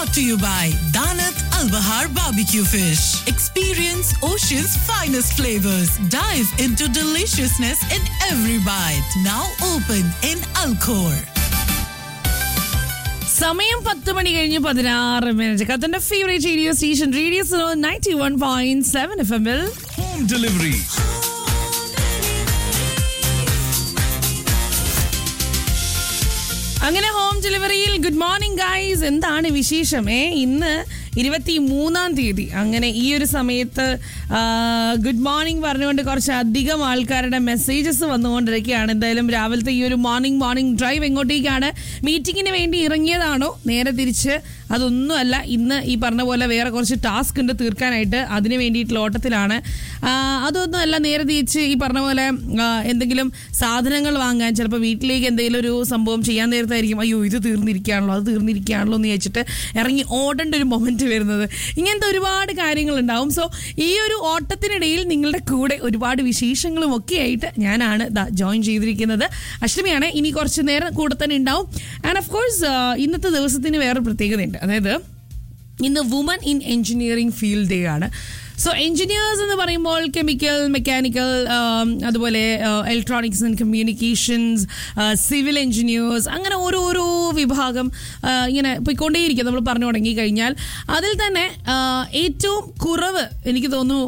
brought to you by Danat Al Bahar Barbecue Fish. Experience Ocean's finest flavors. Dive into deliciousness in every bite. Now open in Alcor. സമയം പത്ത് മണി കഴിഞ്ഞ് പതിനാറ് minute കത്തന്റെ favourite radio station radio so ninety one point seven F എമ്മിൽ Home delivery. അങ്ങനെ home ഡെലിവറിയിൽ good morning guys എന്താണ് വിശേഷം ഏ ഇന്ന് ഇരുപത്തി മൂന്നാം തീയതി അങ്ങനെ ഈ ഒരു സമയത്ത് ഗുഡ് മോർണിംഗ് പറഞ്ഞുകൊണ്ട് കുറച്ച് അധികം ആൾക്കാരുടെ മെസ്സേജസ് വന്നുകൊണ്ടിരിക്കുകയാണ് എന്തായാലും രാവിലത്തെ ഈ ഒരു മോർണിംഗ് മോർണിംഗ് ഡ്രൈവ് എങ്ങോട്ടേക്കാണ് മീറ്റിങ്ങിന് വേണ്ടി ഇറങ്ങിയതാണോ നേരെ തിരിച്ച് അതൊന്നുമല്ല ഇന്ന് ഈ പറഞ്ഞ പോലെ വേറെ കുറച്ച് ടാസ്ക് ഉണ്ട് തീർക്കാനായിട്ട് അതിന് വേണ്ടിയിട്ടുള്ള ഓട്ടത്തിലാണ് ആ, അതൊന്നുമല്ല നേരെ തിരിച്ച് ഈ പറഞ്ഞ പോലെ ആ, എന്തെങ്കിലും സാധനങ്ങൾ വാങ്ങാൻ ചിലപ്പോൾ വീട്ടിലേക്ക് എന്തെങ്കിലും ഒരു സംഭവം ചെയ്യാൻ നേരത്തായിരിക്കും അയ്യോ ഇത് തീർന്നിരിക്കുകയാണല്ലോ അത് തീർന്നിരിക്കുകയാണല്ലോ എന്ന് വെച്ചിട്ട് ഇറങ്ങി ഓടേണ്ട ഒരു മൊമെന്റ് വരുന്നത് ഇങ്ങനത്തെ ഒരുപാട് കാര്യങ്ങളുണ്ടാവും സോ ഈ ഒരു ഓട്ടത്തിനിടയിൽ നിങ്ങളുടെ കൂടെ ഒരുപാട് വിശേഷങ്ങളും ഒക്കെ ആയിട്ട് ഞാനാണ് ദാ ജോയിൻ ചെയ്തിരിക്കുന്നത് അഷ്ടമിയാണ് ഇനി കുറച്ച് നേരം കൂടെ തന്നെ ഉണ്ടാവും ആൻഡ് ഓഫ് കോഴ്സ് ഇന്നത്തെ ദിവസത്തിന് വേറെ പ്രത്യേകതയുണ്ട് അതായത് ഇന്ന് woman in engineering field day ആണ് സോ എഞ്ചിനീയേഴ്സ് എന്ന് പറയുമ്പോൾ കെമിക്കൽ മെക്കാനിക്കൽ അതുപോലെ electronics and communications civil engineers അങ്ങനെ ഓരോരോ വിഭാഗം ആ, ഇങ്ങനെ പോയിക്കൊണ്ടേയിരിക്കും നമ്മൾ പറഞ്ഞു തുടങ്ങി കഴിഞ്ഞാൽ അതിൽ തന്നെ ആ, ഏറ്റവും കുറവ് എനിക്ക് തോന്നുന്നു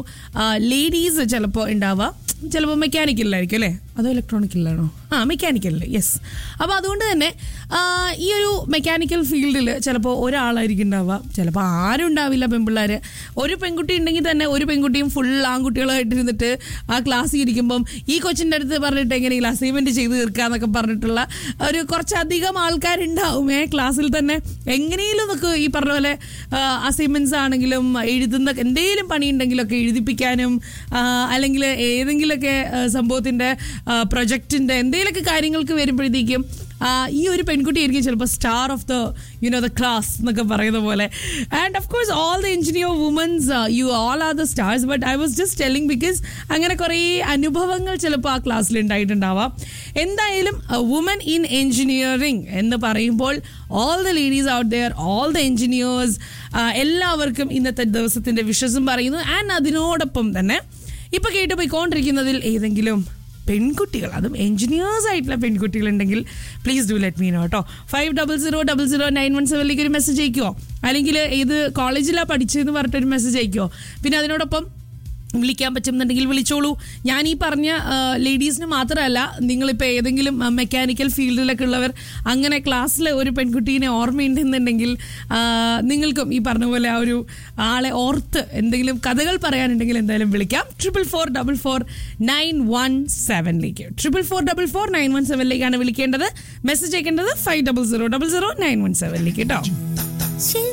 ലേഡീസ് ചിലപ്പോൾ ഉണ്ടാവുക ചിലപ്പോൾ മെക്കാനിക്കലിലായിരിക്കും അല്ലേ അതോ ഇലക്ട്രോണിക്കലിലാണോ ആ മെക്കാനിക്കലിൽ യെസ് അപ്പോൾ അതുകൊണ്ട് തന്നെ ആ, ഈ ഒരു മെക്കാനിക്കൽ ഫീൽഡിൽ ചിലപ്പോൾ ഒരാളായിരിക്കും ഉണ്ടാവുക ചിലപ്പോൾ ആരും ഉണ്ടാവില്ല പെൺപിള്ളേർ ഒരു പെൺകുട്ടി ഉണ്ടെങ്കിൽ തന്നെ ഒരു പെൺകുട്ടിയും ഫുൾ ആൺകുട്ടികളായിട്ട് ഇരുന്നിട്ട് ആ ക്ലാസ്സിൽ ഇരിക്കുമ്പം ഈ കൊച്ചിൻ്റെ അടുത്ത് പറഞ്ഞിട്ട് എങ്ങനെയെങ്കിലും അസൈൻമെൻറ്റ് ചെയ്ത് തീർക്കാന്നൊക്കെ പറഞ്ഞിട്ടുള്ള ഒരു കുറച്ചധികം ആൾക്കാരുണ്ടാവും ഏ ക്ലാസ്സിൽ തന്നെ എങ്ങനെയും നമുക്ക് ഈ പറഞ്ഞ പോലെ അസൈൻമെൻറ്റ്സ് ആണെങ്കിലും എഴുതുന്ന എന്തെങ്കിലും പണിയുണ്ടെങ്കിലൊക്കെ എഴുതിപ്പിക്കാനും ആ, അല്ലെങ്കിൽ ഏതെങ്കിലുമൊക്കെ ആ, സംഭവത്തിൻ്റെ പ്രൊജക്റ്റിൻ്റെ എന്തെങ്കിലുമൊക്കെ കാര്യങ്ങൾക്ക് വരുമ്പോഴത്തേക്കും ആ, ഈ ഒരു പെൺകുട്ടിയായിരിക്കും ചിലപ്പോൾ star of the you know the class എന്നൊക്കെ പറയുന്ന പോലെ and of course all the engineer womens you all are the stars but I was just telling because അങ്ങനെ കുറേ അനുഭവങ്ങൾ ചിലപ്പോൾ ആ ക്ലാസ്സിൽ ഉണ്ടായിട്ടുണ്ടാവാം എന്തായാലും വുമൻ ഇൻ എഞ്ചിനീയറിംഗ് എന്ന് പറയുമ്പോൾ all the ladies out there all the engineers എല്ലാവർക്കും ഇന്നത്തെ ദിവസത്തിൻ്റെ വിശ്വസം പറയുന്നു ആൻഡ് അതിനോടൊപ്പം തന്നെ ഇപ്പൊ കേട്ട് പോയിക്കൊണ്ടിരിക്കുന്നതിൽ ഏതെങ്കിലും പെൺകുട്ടികൾ അതും എഞ്ചിനീയേഴ്സ് ആയിട്ടുള്ള പെൺകുട്ടികളുണ്ടെങ്കിൽ please do let me know കേട്ടോ five double zero double zero nine one സെവനിലേക്ക് ഒരു മെസ്സേജ് അയക്കുമോ അല്ലെങ്കിൽ ഏത് കോളേജിലാണ് പഠിച്ചതെന്ന് പറഞ്ഞിട്ടൊരു മെസ്സേജ് അയക്കുമോ പിന്നെ അതിനോടൊപ്പം വിളിക്കാൻ പറ്റുന്നുണ്ടെങ്കിൽ വിളിച്ചോളൂ ഞാൻ ഈ പറഞ്ഞ ലേഡീസിന് മാത്രമല്ല നിങ്ങളിപ്പോൾ ഏതെങ്കിലും മെക്കാനിക്കൽ ഫീൽഡിലൊക്കെ ഉള്ളവർ അങ്ങനെ ക്ലാസ്സിൽ ഒരു പെൺകുട്ടീനെ ഓർമ്മയുണ്ടെന്നുണ്ടെങ്കിൽ ആ, നിങ്ങൾക്കും ഈ പറഞ്ഞ പോലെ ആ ഒരു ആളെ ഓർത്ത് എന്തെങ്കിലും കഥകൾ പറയാനുണ്ടെങ്കിൽ എന്തായാലും വിളിക്കാം triple four double four nine one സെവനിലേക്ക് triple four double four nine one സെവനിലേക്കാണ് വിളിക്കേണ്ടത് മെസ്സേജ് അയക്കേണ്ടത് five double zero double zero nine one സെവനിലേക്ക് കേട്ടോ